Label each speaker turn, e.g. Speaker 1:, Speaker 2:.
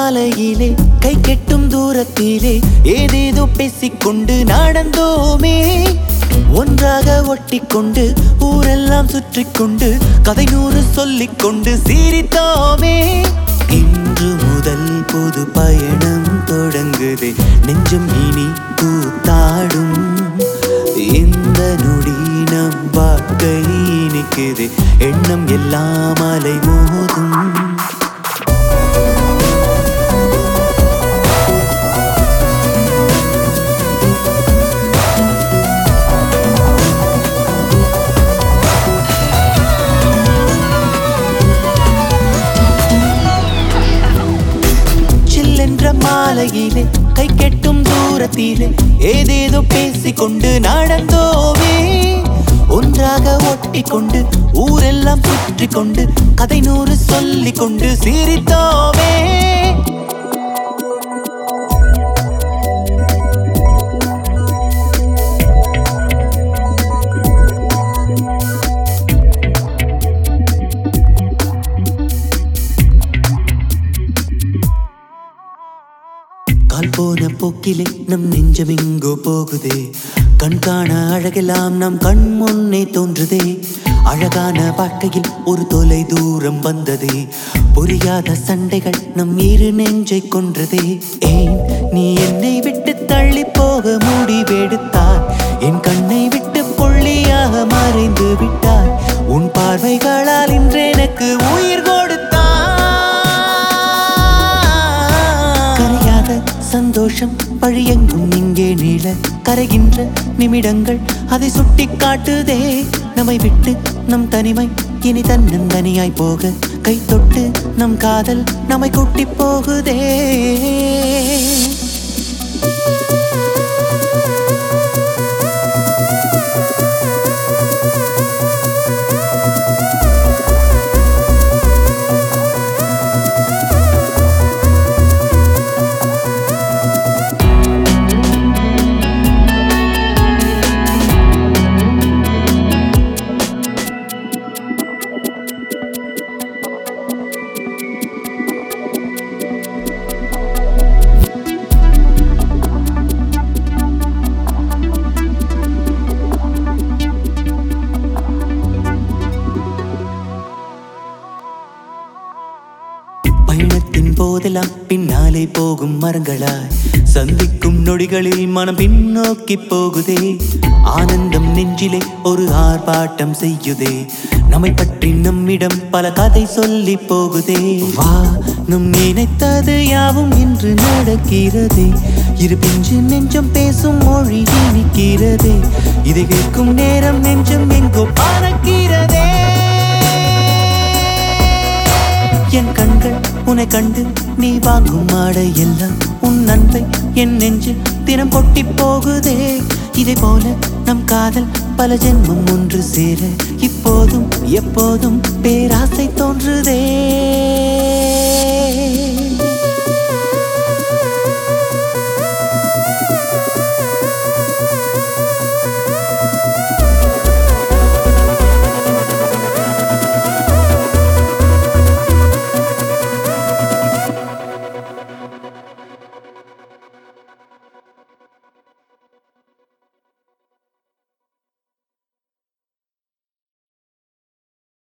Speaker 1: மாலையிலே கை கெட்டும் தூரத்திலே ஏதேதோ பேசிக்கொண்டு நடந்தோமே ஒன்றாக ஒட்டிக்கொண்டு ஊரெல்லாம் சுற்றிக்கொண்டு கதை நூறு சொல்லிக்கொண்டு சிரித்தோமே இன்று முதல் புது பயணம் தொடங்குதே நெஞ்சம் இனி கூத்தாடும் இந்த நொடி நம் வாழ்க்கை இனிக்குதே எண்ணம் எல்லாம் அலை மோதும் சில்லென்ற மாலையிலே கை கெட்டும் தூரத்திலே ஏதேதோ பேசிக்கொண்டு நடந்தோமே ஒன்றாக ஒட்டிக்கொண்டு ஊரெல்லாம் சுற்றி கொண்டு கதை நூறு சொல்லிக் கொண்டு சிரித்தோமே கால் போன போக்கிலே நம் நெஞ்சமெங்கோ போகுதே கண் காண அழகெல்லாம் நம் கண் முன்னே தோன்றுதே அழகான வாழ்க்கையில் ஒரு தொலை தூரம் வந்ததே புரியாத சண்டைகள் நம் இரு நெஞ்சை கொன்றதே ஏன் நீ என்னை விட்டு தள்ளி போக முடிவெடுத்தாய் என் கண்ணை விட்டு புள்ளியாக மறைந்து விட்டாய் உன் பார்வைகளால் இன்று எனக்கு உயிர் கொடுத்தாய் கரையாத சந்தோஷம் பழியெங்கும் இங்கே நீள கரைகின்ற நிமிடங்கள் அதை சுட்டி காட்டுதே நம்மை விட்டு நம் தனிமை இனி தன்னந்தனியாய் போக கை தொட்டு நம் காதல் நம்மை கூட்டி போகுதே பயணத்தின் போதெல்லாம் பின்னாலே போகும் மரங்களாய் சந்திக்கும் நொடிகளில் மனம் பின்னோக்கி போகுதே ஆனந்தம் நெஞ்சிலே ஒரு ஆர்ப்பாட்டம் செய்யுதே நம்மை பற்றி நம்மிடம் பல கதை சொல்லி போகுதே வா நம் நினைத்தது யாவும் இன்று நடக்கிறதே இரு பிஞ்சு நெஞ்சம் பேசும் மொழி இனிக்கிறதே இதை கேட்கும் நேரம் நெஞ்சம் எங்கோ பறக்கிறதே என் கண்கள் உன்னை கண்டு நீ வாங்கும் ஆடை எல்லாம் உன் அன்பை என் நெஞ்சில் தினம் கொட்டி போகுதே இதை போல நம் காதல் பல ஜென்மம் ஒன்று சேர இப்போதும் எப்போதும் பேராசை தோன்றுதே